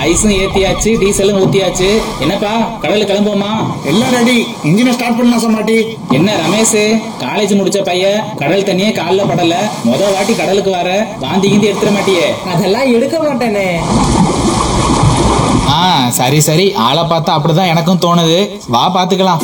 ஐஸும் ஏத்தியாச்சு டீசலும் ஊத்தியாச்சு என்னப்பா கடலுக்கு கிளம்புவோமா எல்லாம் ரெடி இன்ஜினை ஸ்டார்ட் பண்ணலாம் சமாட்டி என்ன ரமேஷ் காலேஜ் முடிச்ச பையன் கடல் தண்ணியே கால்ல படல முத வாட்டி கடலுக்கு வர வாந்தி கிந்தி எடுத்துட மாட்டியே அதெல்லாம் எடுக்க மாட்டேனே ஆ சரி சரி ஆளை பார்த்தா அப்படிதான் எனக்கும் தோணுது வா பாத்துக்கலாம்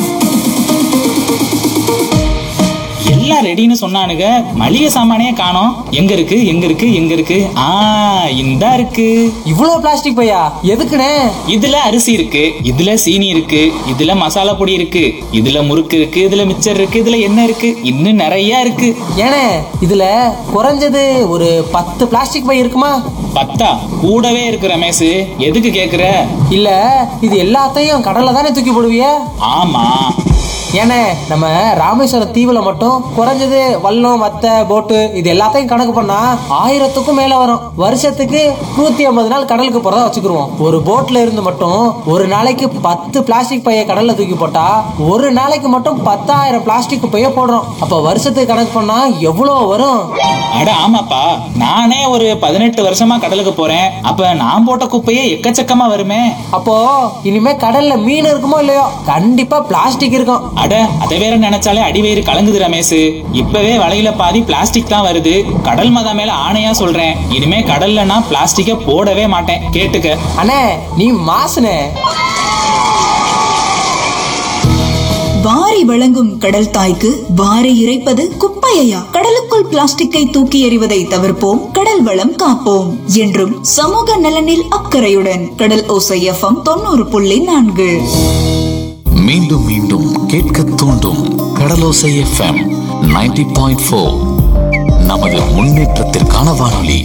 எல்லாம் ரெடின்னு சொன்னானுங்க மளிகை சாமானே காணோம் எங்க இருக்கு எங்க இருக்கு எங்க இருக்கு ஆ இந்தா இருக்கு இவ்வளவு பிளாஸ்டிக் பையா எதுக்குண்ணே இதுல அரிசி இருக்கு இதுல சீனி இருக்கு இதுல மசாலா பொடி இருக்கு இதுல முறுக்கு இருக்கு இதுல மிச்சர் இருக்கு இதுல என்ன இருக்கு இன்னும் நிறைய இருக்கு ஏனே இதுல குறைஞ்சது ஒரு பத்து பிளாஸ்டிக் பை இருக்குமா பத்தா கூடவே இருக்கு ரமேஷ் எதுக்கு கேக்குற இல்ல இது எல்லாத்தையும் கடல்ல தானே தூக்கி போடுவிய ஆமா ஏனே நம்ம ராமேஸ்வரம் தீவுல மட்டும் குறைஞ்சது வல்லம் மத்த போட்டு இது எல்லாத்தையும் கணக்கு பண்ணா ஆயிரத்துக்கும் மேல வரும் வருஷத்துக்கு நூத்தி ஐம்பது நாள் கடலுக்கு போறதா வச்சுக்கிருவோம் ஒரு போட்ல இருந்து மட்டும் ஒரு நாளைக்கு பத்து பிளாஸ்டிக் பைய கடல்ல தூக்கி போட்டா ஒரு நாளைக்கு மட்டும் பத்தாயிரம் பிளாஸ்டிக் பைய போடுறோம் அப்ப வருஷத்துக்கு கணக்கு பண்ணா எவ்வளவு வரும் அட ஆமாப்பா நானே ஒரு பதினெட்டு வருஷமா கடலுக்கு போறேன் அப்ப நான் போட்ட குப்பையே எக்கச்சக்கமா வருமே அப்போ இனிமே கடல்ல மீன் இருக்குமோ இல்லையோ கண்டிப்பா பிளாஸ்டிக் இருக்கும் அட அதை வேற நினைச்சாலே அடிவயிறு கலங்குது ரமேஷ் இப்பவே வலையில பாதி பிளாஸ்டிக் தான் வருது கடல் மதா மேல ஆணையா சொல்றேன் இனிமே கடல்ல நான் பிளாஸ்டிக்க போடவே மாட்டேன் கேட்டுக்க அண்ணே நீ மாசுனே வாரி வழங்கும் கடல் தாய்க்கு வாரி இறைப்பது குப்பையா கடலுக்குள் பிளாஸ்டிக்கை தூக்கி எறிவதை தவிர்ப்போம் கடல் வளம் காப்போம் என்றும் சமூக நலனில் அக்கறையுடன் கடல் ஓசை எஃப்எம் தொண்ணூறு புள்ளி நான்கு மீண்டும் மீண்டும் கேட்க தூண்டும் கடலோசை எஃப்எம் 90.4 பாயிண்ட் ஃபோர் நமது முன்னேற்றத்திற்கான வானொலி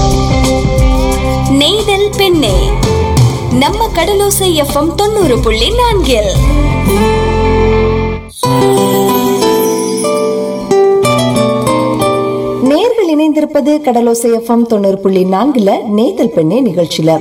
நெய்தல் பெண்ணே நம்ம கடலோசை எஃப்எம் தொண்ணூறு புள்ளி நான்கில் நேர்கள் இணைந்திருப்பது கடலோசை எஃப்எம் தொண்ணூறு புள்ளி நான்குல நேத்தல் பெண்ணே நிகழ்ச்சியில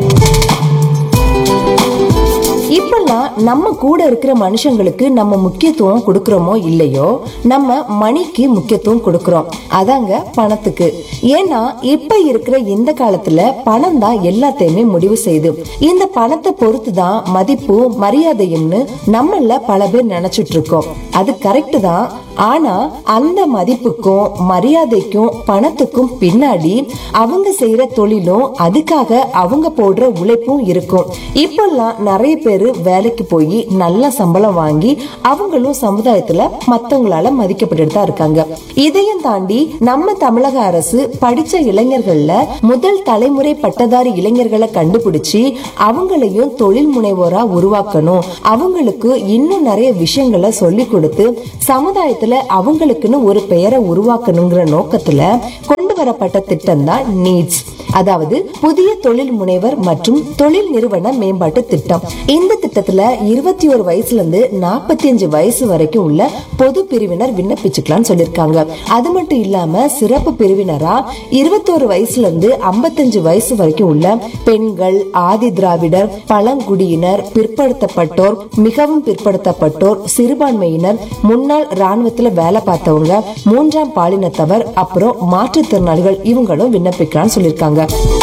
இப்பெல்லாம் நம்ம கூட இருக்கிற மனுஷங்களுக்கு நம்ம முக்கியத்துவம் கொடுக்கறோமோ இல்லையோ நம்ம மணிக்கு முக்கியத்துவம் கொடுக்கறோம் அதாங்க பணத்துக்கு ஏன்னா இப்ப இருக்கிற இந்த காலத்துல பணம் தான் எல்லாத்தையுமே முடிவு செய்யுது இந்த பணத்தை பொறுத்து தான் மதிப்பு மரியாதைன்னு நம்மள பல பேர் நினைச்சிட்டு இருக்கோம் அது கரெக்ட் தான் ஆனா அந்த மதிப்புக்கும் மரியாதைக்கும் பணத்துக்கும் பின்னாடி அவங்க செய்யற தொழிலும் அதுக்காக அவங்க போடுற உழைப்பும் இருக்கும் இப்பெல்லாம் நிறைய பேரு வேலைக்கு போய் நல்ல சம்பளம் வாங்கி அவங்களும் சமுதாயத்துல மத்தவங்களால மதிக்கப்பட்டுட்டு தான் இருக்காங்க இதையும் தாண்டி நம்ம தமிழக அரசு படிச்ச இளைஞர்கள்ல முதல் தலைமுறை பட்டதாரி இளைஞர்களை கண்டுபிடிச்சு அவங்களையும் தொழில் முனைவோரா உருவாக்கணும் அவங்களுக்கு இன்னும் நிறைய விஷயங்களை சொல்லி கொடுத்து சமுதாயத்துல அவங்களுக்குன்னு ஒரு பெயரை உருவாக்கணுங்கிற நோக்கத்துல கொண்டு வரப்பட்ட திட்டம் தான் நீட்ஸ் அதாவது புதிய தொழில் முனைவர் மற்றும் தொழில் நிறுவன மேம்பாட்டு திட்டம் இந்த திட்டத்துல இருபத்தி ஒரு வயசுல இருந்து நாற்பத்தி அஞ்சு வயசு வரைக்கும் உள்ள பொது பிரிவினர் விண்ணப்பிச்சுக்கலாம்னு சொல்லிருக்காங்க அது மட்டும் இல்லாம சிறப்பு பிரிவினரா இருபத்தோரு வயசுல இருந்து ஐம்பத்தஞ்சு வயசு வரைக்கும் உள்ள பெண்கள் ஆதி திராவிடர் பழங்குடியினர் பிற்படுத்தப்பட்டோர் மிகவும் பிற்படுத்தப்பட்டோர் சிறுபான்மையினர் முன்னாள் ராணுவத்துல வேலை பார்த்தவங்க மூன்றாம் பாலினத்தவர் அப்புறம் மாற்றுத்திறனாளிகள் இவங்களும் விண்ணப்பிக்கலாம்னு சொல்லியிருக்காங்க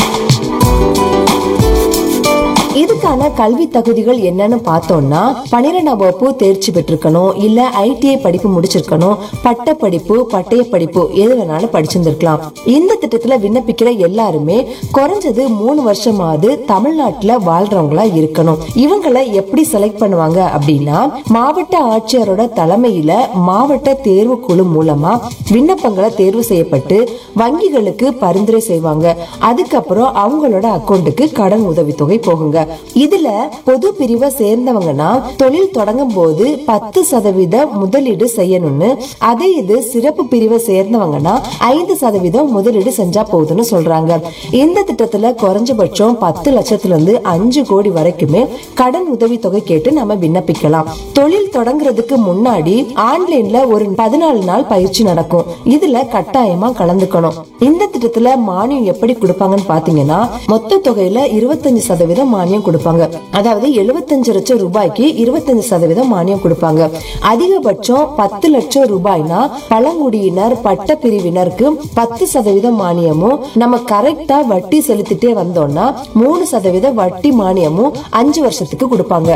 இதுக்கான கல்வி தகுதிகள் என்னன்னு பார்த்தோம்னா பன்னிரெண்டாம் வகுப்பு தேர்ச்சி பெற்றிருக்கணும் இல்ல ஐடிஐ படிப்பு முடிச்சிருக்கணும் பட்ட படிப்பு பட்டய படிப்பு எது வேணாலும் படிச்சிருந்திருக்கலாம் இந்த திட்டத்துல விண்ணப்பிக்கிற எல்லாருமே குறைஞ்சது மூணு வருஷமாவது தமிழ்நாட்டுல வாழ்றவங்களா இருக்கணும் இவங்களை எப்படி செலக்ட் பண்ணுவாங்க அப்படின்னா மாவட்ட ஆட்சியரோட தலைமையில மாவட்ட தேர்வு குழு மூலமா விண்ணப்பங்களை தேர்வு செய்யப்பட்டு வங்கிகளுக்கு பரிந்துரை செய்வாங்க அதுக்கப்புறம் அவங்களோட அக்கௌண்ட்டுக்கு கடன் உதவித்தொகை போகுங்க இதுல பொது பிரிவை சேர்ந்தவங்கன்னா தொழில் தொடங்கும் போது பத்து சதவீத முதலீடு செய்யணும்னு அதே இது சிறப்பு பிரிவை சேர்ந்தவங்கன்னா ஐந்து சதவீதம் முதலீடு செஞ்சா போதும்னு சொல்றாங்க இந்த திட்டத்துல குறைஞ்சபட்சம் பத்து லட்சத்துல இருந்து அஞ்சு கோடி வரைக்குமே கடன் உதவித்தொகை கேட்டு நம்ம விண்ணப்பிக்கலாம் தொழில் தொடங்குறதுக்கு முன்னாடி ஆன்லைன்ல ஒரு பதினாலு நாள் பயிற்சி நடக்கும் இதுல கட்டாயமா கலந்துக்கணும் இந்த திட்டத்துல மானியம் எப்படி கொடுப்பாங்கன்னு பாத்தீங்கன்னா மொத்த தொகையில இருபத்தஞ்சு சதவீதம் மானியம் மானியம் கொடுப்பாங்க அதாவது எழுபத்தஞ்சு லட்சம் ரூபாய்க்கு இருபத்தஞ்சு சதவீதம் மானியம் கொடுப்பாங்க அதிகபட்சம் பத்து லட்சம் ரூபாய்னா பழங்குடியினர் பட்ட பிரிவினருக்கு பத்து சதவீதம் மானியமும் நம்ம கரெக்டா வட்டி செலுத்திட்டே வந்தோம்னா மூணு சதவீத வட்டி மானியமும் அஞ்சு வருஷத்துக்கு கொடுப்பாங்க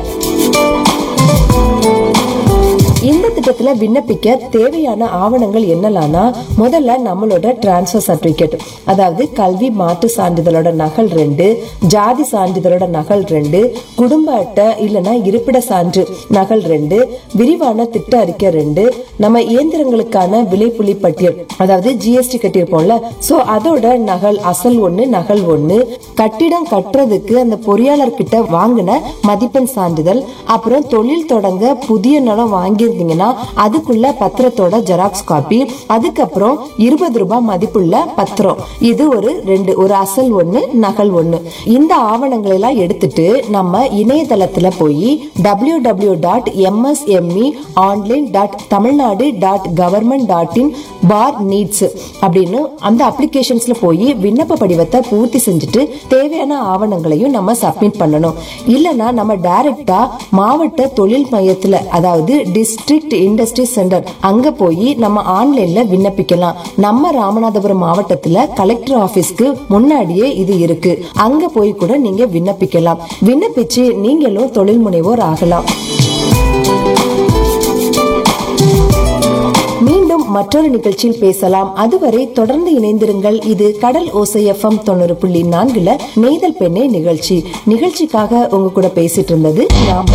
இந்த திட்டத்துல விண்ணப்பிக்க தேவையான ஆவணங்கள் என்னலாம்னா முதல்ல நம்மளோட டிரான்ஸ்பர் சர்டிபிகேட் அதாவது கல்வி மாற்று சான்றிதழோட நகல் ரெண்டு ஜாதி சான்றிதழோட நகல் ரெண்டு குடும்ப அட்டை இல்லனா இருப்பிட சான்று நகல் ரெண்டு விரிவான திட்ட அறிக்கை ரெண்டு நம்ம இயந்திரங்களுக்கான விலைப்புலி பட்டியல் அதாவது ஜிஎஸ்டி கட்டியிருப்போம்ல சோ அதோட நகல் அசல் ஒண்ணு நகல் ஒண்ணு கட்டிடம் கட்டுறதுக்கு அந்த பொறியாளர் கிட்ட வாங்கின மதிப்பெண் சான்றிதழ் அப்புறம் தொழில் தொடங்க புதிய நிலம் வாங்கியிருந்தீங்கன்னா அதுக்குள்ள பத்திரத்தோட ஜெராக்ஸ் காப்பி அதுக்கப்புறம் இருபது ரூபாய் மதிப்புள்ள பத்திரம் இது ஒரு ரெண்டு ஒரு அசல் ஒண்ணு நகல் ஒண்ணு இந்த ஆவணங்களை எல்லாம் எடுத்துட்டு நம்ம இணையதளத்துல போய் W W dot MSME online dot Tamilnadu dot government dot in for needs அப்படின்னு அந்த அப்ளிகேஷன்ஸ்ல போய் விண்ணப்ப படிவத்தை பூர்த்தி செஞ்சுட்டு தேவையான ஆவணங்களையும் நம்ம சப்மிட் பண்ணணும் இல்லனா நம்ம டைரக்டா மாவட்ட தொழில் மையத்துல அதாவது டிஸ்ட்ரிக்ட் இண்டஸ்ட்ரி சென்டர் அங்க போய் நம்ம ஆன்லைன்ல விண்ணப்பிக்கலாம் நம்ம ராமநாதபுரம் மாவட்டத்துல கலெக்டர் ஆபீஸ்க்கு முன்னாடியே இது இருக்கு அங்க போய் கூட நீங்க விண்ணப்பிக்கலாம் விண்ணப்பிச்சு நீங்களும் தொழில் முனைவோர் ஆகலாம் மீண்டும் மற்றொரு நிகழ்ச்சியில் பேசலாம் அதுவரை தொடர்ந்து இணைந்திருங்கள் இது கடல் ஓசை எஃப்எம் தொண்ணூறு புள்ளி நான்குல நெய்தல் பெண்ணே நிகழ்ச்சி நிகழ்ச்சிக்காக உங்க கூட பேசிட்டு இருந்தது நான்